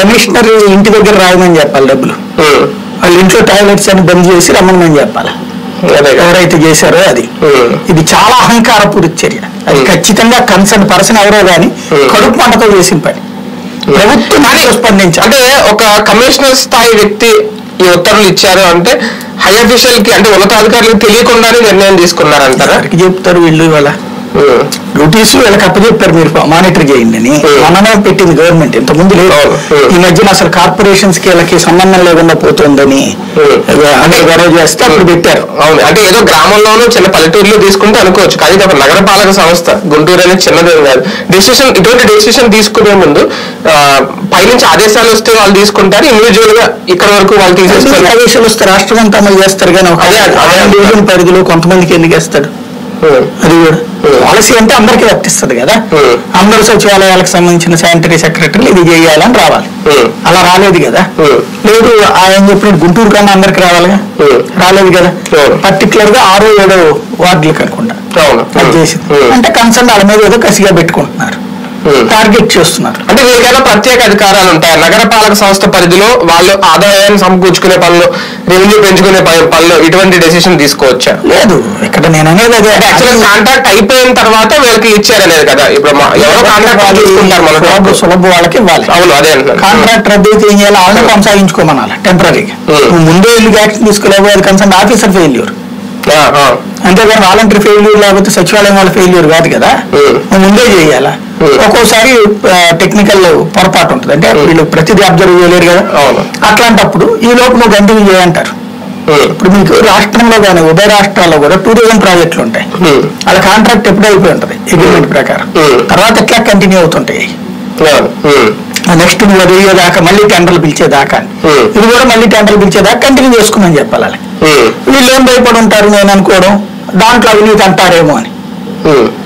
Commissioner ఇంటి దగ్గర రాయమని చెప్పాలి డబ్బులు ఉమ్. వాళ్ళ ఇంట్లో టాయిలెట్స్ అని బంద్ చేసి రమ్మని చెప్పాలి అదే కదా. ఎవరైతే చేశారో అది ఉమ్. ఇది చాలా అహంకారపూరిత చర్య అది Hmm. ఖచ్చితంగా కన్సర్న్ పర్సన్ ఎవరో గాని Hmm. కడుపు మంటతో చేసిన పని ప్రభుత్వం దానికి స్పందించాలి అంటే ఒక కమిషనర్ స్థాయి వ్యక్తి ఈ ఉత్తర్వులు ఇచ్చారు అంటే హై అఫీషియల్ కి అంటే ఉన్నతాధికారులకు తెలియకుండానే నిర్ణయం తీసుకున్నారంటారా ఎవరికి చెప్తారు వీళ్ళు ఇవాళ ఉమ్. డ్యూటీస్ వీళ్ళకి అప్పచెప్పారు మీరు మానిటర్ చేయండి అని Hmm. మననే పెట్టింది గవర్నమెంట్ ఇంత ముందు లేదు అవును. Hmm. ఈ మధ్యన అసలు కార్పొరేషన్స్ కి వీళ్ళకి సంబంధం లేకుండా పోతుందని Hmm. అంటే గొడవ చేస్తే అప్పుడు పెట్టారు అవును అంటే ఏదో గ్రామంలోనూ చిన్న పల్లెటూరులో తీసుకుంటే అనుకోవచ్చు కానీ ఇది ఒక నగరపాలక సంస్థ గుంటూరు అనేది చిన్నదేం కాదు డెసిషన్ ఇటువంటి డెసిషన్ తీసుకునే ముందు ఆ, పైనుంచి ఆదేశాలు వస్తే వాళ్ళు తీసుకుంటారు ఇండివిజువల్ గా ఇక్కడ వరకు వాళ్ళు తీసేస్తారు ఆదేశాలు వస్తే రాష్ట్రం అంతా అమలు చేస్తారు కానీ ఒక అదే, అదే. ఆయన డివిజన్ పరిధిలో కొంతమందికి ఎందుకు వేస్తాడు ఉమ్. అది కూడా Hmm. పాలసీ అంటే అందరికీ వర్తిస్తుంది కదా Hmm. అందరు సచివాలయాలకు సంబంధించిన శానిటరీ సెక్రటరీలు ఇది చేయాలని రావాలి ఉమ్. అలా రాలేదు కదా Hmm. లేదు ఆయన చెప్పినట్టు గుంటూరు కన్నా అందరికి రావాలిగా Hmm. రాలేదు కదా అవును. పర్టికులర్ గా ఆరో ఏడో వార్డులకు అనుకుంటా అవును అది ఉమ్. చేసింది ఉమ్. అంటే కన్సర్న్ వాళ్ళ మీద ఏదో కసిగా పెట్టుకుంటున్నారు ఉమ్. టార్గెట్ చేస్తున్నారు అంటే వీరికైనా ప్రత్యేక అధికారాలు ఉంటాయి నగరపాలక సంస్థ పరిధిలో వాళ్ళు ఆదాయాన్ని సమకూర్చుకునే పనులు రెవెన్యూ పెంచుకునే ప- పనులు ఇటువంటి డెసిషన్ తీసుకోవచ్చా లేదు ఇక్కడ నేను అనేది అదే యాక్చువల్ కాంట్రాక్ట్ అయిపోయిన తర్వాత వీళ్ళకి ఇచ్చారనేది కదా ఇప్పుడు మా- ఎవరో కాంట్రాక్ట్ తీసుకుంటారు మన సులభ సులభ వాళ్ళకి ఇవ్వాలి అవును అదే అంటున్నాను కాంట్రాక్ట్ రద్దు అయితే ఏం చేయాలి వాళ్ళని కొనసాగించుకోమనాలి టెంపరీగా Hmm. నువ్వు ముందే వెళ్ళి యాక్షన్ తీసుకోలేవు అది కన్సర్న్ ఆఫీసర్ ఫెయిల్యూర్ ఆ, ఆ. అంతేగాని వాలంటరీ ఫెయిల్యూర్ లేకపోతే సచివాలయం వాళ్ళ ఫెయిల్యూర్ కాదు కదా Hmm. నువ్వు ముందే చేయాలా Hmm. ఒక్కోసారి టెక్నికల్ పొరపాటు ఉంటుంది అంటే వీళ్ళు ప్రతిదీ అబ్జర్వ్ చేయలేరు కదా అవును. అట్లాంటప్పుడు ఈ లోపు నువ్వు కంటిన్యూ చేయంటారు ఉమ్. ఇప్పుడు మీకు రాష్ట్రంలో కానీ ఉభయ రాష్ట్రాల్లో కూడా టూరిజం ప్రాజెక్టులు ఉంటాయి ఉమ్. వాళ్ళ కాంట్రాక్ట్ ఎప్పుడూ అయిపోయి ఉంటుంది అగ్రిమెంట్ ప్రకారం Hmm. తర్వాత ఎట్లా కంటిన్యూ అవుతుంటాయి అవును. ఉమ్. నెక్స్ట్ నువ్వు అది అయ్యేదాకా మళ్ళీ టెండర్లు పిలిచేదాకా అని. Hmm. ఇది కూడా మళ్ళీ టెండర్లు పిలిచేదాకా కంటిన్యూ చేసుకుని చెప్పాలి వాళ్ళకి. ఉమ్. వీళ్ళు ఏం భయపడి ఉంటారు నేను అనుకోవడం దాంట్లో అవినీతి అంటారేమో అని ఉమ్.